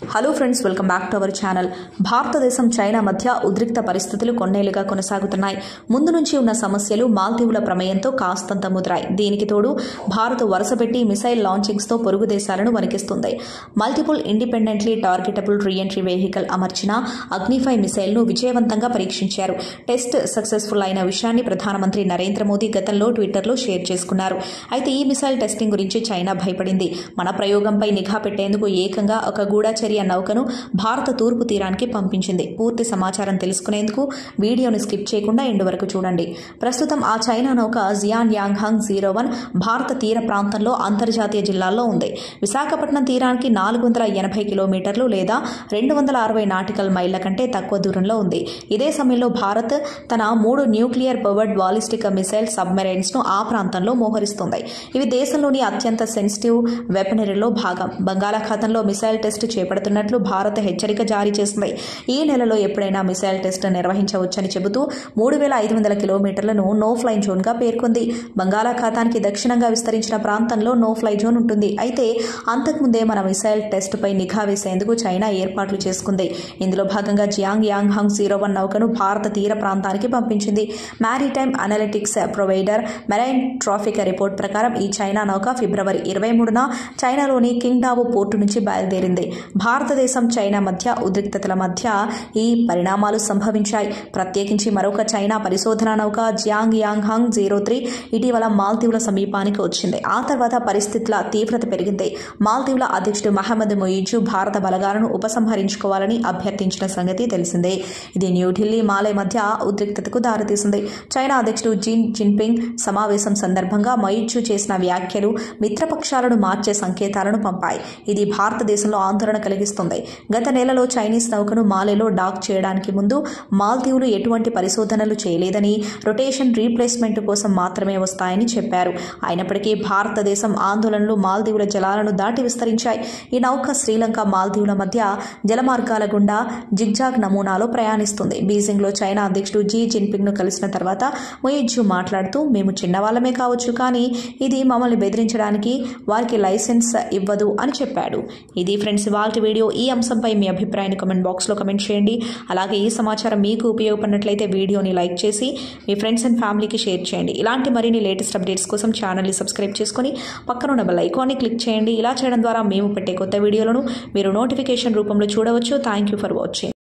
hello friends welcome back to our channel భారతదేశం China మధ్య ఉద్రిక్త పరిస్థితులు కొన్నేళ్లుగా కొనసాగుతున్నాయి ముందు నుంచి ఉన్న సమస్యలు మాల్దీవుల ప్రమేయంతో కాస్తంత ముదిరాయి దీనికి తోడు భారత్ వరుసపెట్టి మిసైల్ లాంచింగ్స్తో పొరుగు దేశాలను వణికిస్తుంది multiple independently targetable reentry vehicle అమర్చిన అగ్నిఫై మిసైల్ను విజయవంతంగా పరీక్షించారు టెస్ట్ సక్సెస్ఫుల్ అయిన విషయాన్ని ప్రధానమంత్రి నరేంద్ర మోదీ గతంలో ట్విట్టర్లో షేర్ చేసుకున్నారు అయితే ఈ మిసైల్ టెస్టింగ్ గురించి చైనా భయపడింది మన ప్రయోగంపై నిఘా పెట్టేందుకు ఏకంగా ఒక గూఢచర్య నౌకను భారత తూర్పు తీరానికి పంపించింది పూర్తి సమాచారం తెలుసుకునేందుకు వీడియోను స్కిప్ చేయకుండా ఎండు వరకు చూడండి ప్రస్తుతం ఆ చైనా నౌక జియాన్ యాంగ్హాంగ్ జీరో వన్ భారత తీర ప్రాంతంలో అంతర్జాతీయ జిల్లాల్లో ఉంది విశాఖపట్నం తీరానికి నాలుగు వందల ఎనభై కిలోమీటర్లు లేదా రెండు వందల అరవై నాటికల్ మైళ్ల కంటే తక్కువ దూరంలో ఉంది ఇదే సమయంలో భారత్ తన మూడు nuclear powered ballistic missile submarines ను ఆ ప్రాంతంలో మోహరిస్తుంది ఇవి దేశంలోని అత్యంత సెన్సిటివ్ వెపనరీలో భాగం బంగాళాఖాతంలో మిసైల్ టెస్ట్ చేపడుతున్నట్లు భారత్ హెచ్చరిక జారీ చేసింది ఈ నెలలో ఎప్పుడైనా మిసైల్ టెస్ట్ నిర్వహించవచ్చని చెబుతూ మూడు వేల ఐదు వందల కిలోమీటర్లను నో ఫ్లై జోన్గా పేర్కొంది బంగాళాఖాతానికి దక్షిణంగా విస్తరించిన ప్రాంతంలో నో ఫ్లై జోన్ ఉంటుంది అయితే అంతకుముందే మన మిసైల్ టెస్టుపై నిఘా వేసేందుకు చైనా ఏర్పాట్లు చేసుకుంది ఇందులో భాగంగా Xiang Yang Hong zero one నౌకను భారత తీర ప్రాంతానికి పంపించింది maritime analytics provider marine traffic report ప్రకారం ఈ చైనా నౌక ఫిబ్రవరి ఇరవై మూడున చైనాలోని కింగ్డావో పోర్టు నుంచి బయలుదేరింది భారతదేశం చైనా మధ్య ఉద్రిక్తతల మధ్య ఈ పరిణామాలు సంభవించాయి ప్రత్యేకించి మరొక చైనా పరిశోధనా నౌక Xiang Yang Hong zero three ఇటీవల మాల్దీవుల సమీపానికి వచ్చింది ఆ తర్వాత పరిస్థితుల తీవ్రత పెరిగింది మాల్దీవుల అధ్యక్షుడు మహమ్మద్ మొయిజు భారత బలగాలను ఉపసంహరించుకోవాలని అభ్యర్థించిన సంగతి తెలిసిందే ఇది న్యూఢిల్లీ మాలే మధ్య ఉద్రిక్తతకు దారితీసింది చైనా అధ్యక్షుడు జిన్ జిన్పింగ్ సమావేశం సందర్భంగా మొయిజు చేసిన వ్యాఖ్యలు మిత్రపక్షాలను మార్చే సంకేతాలను పంపాయి ఇది భారతదేశంలో ఆందోళన కలిగిస్తుంది గత నెలలో చైనీస్ నౌకను మాలేలో డాక్ చేయడానికి ముందు మాల్దీవులు ఎటువంటి పరిశోధనలు చేయలేదని రొటేషన్ రీప్లేస్మెంట్ కోసం మాత్రమే వస్తాయని చెప్పారు అయినప్పటికీ భారతదేశం ఆందోళనలు మాల్దీవుల జలాలను దాటి విస్తరించాయి ఈ నౌక శ్రీలంక మాల్దీవుల మధ్య జలమార్గాల గుండా జిగ్జాగ్ నమూనాలో ప్రయాణిస్తుంది బీజింగ్లో చైనా అధ్యక్షుడు జీ జిన్పింగ్ను కలిసిన తర్వాత మొయిజు మాట్లాడుతూ మేము చిన్నవాళ్ళమే కావచ్చు కానీ ఇది మమ్మల్ని బెదిరించడానికి వారికి లైసెన్స్ ఇవ్వదు అని చెప్పాడు ఇది ఫ్రెండ్స్ ఇవాళ వీడియో ఈ అంశంపై మీ అభిప్రాయాన్ని కమెంట్ బాక్స్లో కమెంట్ చేయండి అలాగే ఈ సమాచారం మీకు ఉపయోగపడినట్లయితే వీడియోని లైక్ చేసి మీ ఫ్రెండ్స్ అండ్ ఫ్యామిలీకి షేర్ చేయండి ఇలాంటి మరిన్ని లేటెస్ట్ అప్డేట్స్ కోసం ఛానల్ని సబ్స్క్రైబ్ చేసుకొని పక్కన ఉన్న బెల్ ఐకాన్ని క్లిక్ చేయండి ఇలా చేయడం ద్వారా మేము పెట్టే కొత్త వీడియోలను మీరు నోటిఫికేషన్ రూపంలో చూడవచ్చు థ్యాంక్ యూ ఫర్ వాచింగ్